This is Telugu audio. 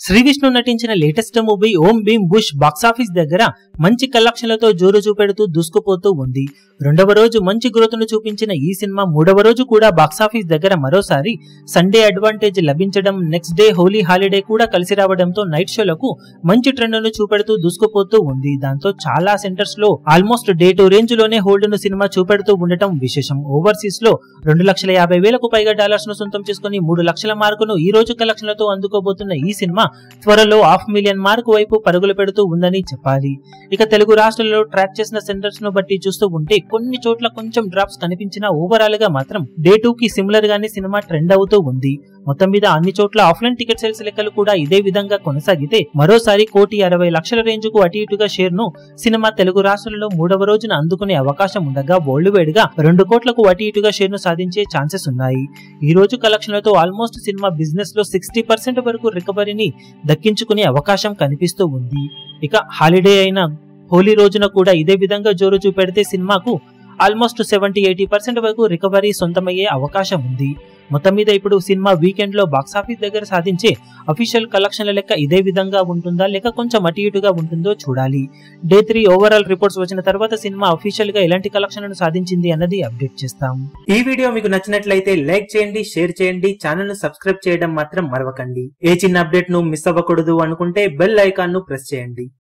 శ్రీ విష్ణు నటించిన latest movie Om Bheem Bush box office దగ్గర మంచి కలెక్షన్లతో జోరు చూపెడుతూ దూసుకుపోతూ ఉంది రెండవ రోజు మంచి గ్రోత్ ను చూపించిన ఈ సినిమా మూడవ రోజు కూడా బాక్సాఫీస్ దగ్గర మరోసారి సండే అడ్వాంటేజ్ లభించడం నెక్స్ట్ డే హోలీ హాలిడే కూడా కలిసి రావడంతో నైట్ షోలకు మంచి ట్రెండ్ ను చూపెడుతూ దూసుకుపోతూ ఉంది దాంతో చాలా సెంటర్స్ లో ఆల్మోస్ట్ డే టు రేంజ్ లోనే హోల్డ్ ను సినిమా చూపెడుతూ ఉండటం విశేషం ఓవర్సీస్ లో రెండు లక్షల యాభై వేలకు పైగా డాలర్స్ ను సొంతం చేసుకుని మూడు లక్షల మార్కును ఈ రోజు కలెక్షన్లతో అందుకోబోతున్న ఈ సినిమా త్వరలో హాఫ్ మిలియన్ మార్క్ వైపు పరుగులు పెడుతూ ఉందని చెప్పాలి ఇక తెలుగు రాష్ట్రాల్లో ట్రాక్ చేసిన సెంటర్స్ ను బట్టి చూస్తూ ఉంటే కొన్ని చోట్ల కొంచెం డ్రాప్స్ కనిపించినా ఓవరాల్ గా మాత్రం డే టూ కి సిమిలర్ గానే సినిమా ట్రెండ్ అవుతూ ఉంది మొత్తం మీద అన్ని చోట్ల ఆఫ్లైన్ టికెట్ సేల్స్ లెక్కలు కూడా ఇదే విధంగా కొనసాగితే మరోసారి కోటి అరవై లక్షల రేంజ్ కు అటు ఇటుగా షేర్ ను సినిమా తెలుగు రాష్ట్రాల్లో మూడవ రోజున అందుకునే అవకాశం ఉండగా వరల్డ్ వైడ్ గా రెండు కోట్లకు అటు ఇటుగా షేర్ ను సాధించే ఛాన్సెస్ ఉన్నాయి ఈ రోజు కలెక్షన్లతో ఆల్మోస్ట్ సినిమా బిజినెస్ లో సిక్స్టీ పర్సెంట్ వరకు రికవరీని దక్కించుకునే అవకాశం కనిపిస్తూ ఉంది ఇక హాలిడే అయిన హోలీ రోజున కూడా ఇదే విధంగా జోరు చూపెడితే సినిమాకు ఆల్మోస్ట్ సెవెంటీ ఎయిటీ పర్సెంట్ వరకు రికవరీ సొంతమయ్యే అవకాశం ఉంది మొత్తం మీద ఇప్పుడు సినిమా వీకెండ్ లో బాక్సాఫీస్ దగ్గర సాధించే అఫీషియల్ కలెక్షన్ల లెక్క ఇదే విధంగా ఉంటుందా లేక కొంచెం అటు ఇటుగా ఉంటుందో చూడాలి డే త్రీ ఓవరాల్ రిపోర్ట్స్ వచ్చిన తర్వాత సినిమా అఫీషియల్ గా ఎలాంటి కలెక్షన్లను సాధించింది అన్నది అప్డేట్ చేస్తాం ఈ వీడియో మీకు నచ్చినట్లయితే లైక్ చేయండి షేర్ చేయండి ఛానల్ ను సబ్స్క్రైబ్ చేయడం మాత్రం మరవకండి ఏ చిన్న అప్డేట్ ను మిస్ అవ్వకూడదు అనుకుంటే బెల్ ఐకాన్ ను ప్రెస్ చేయండి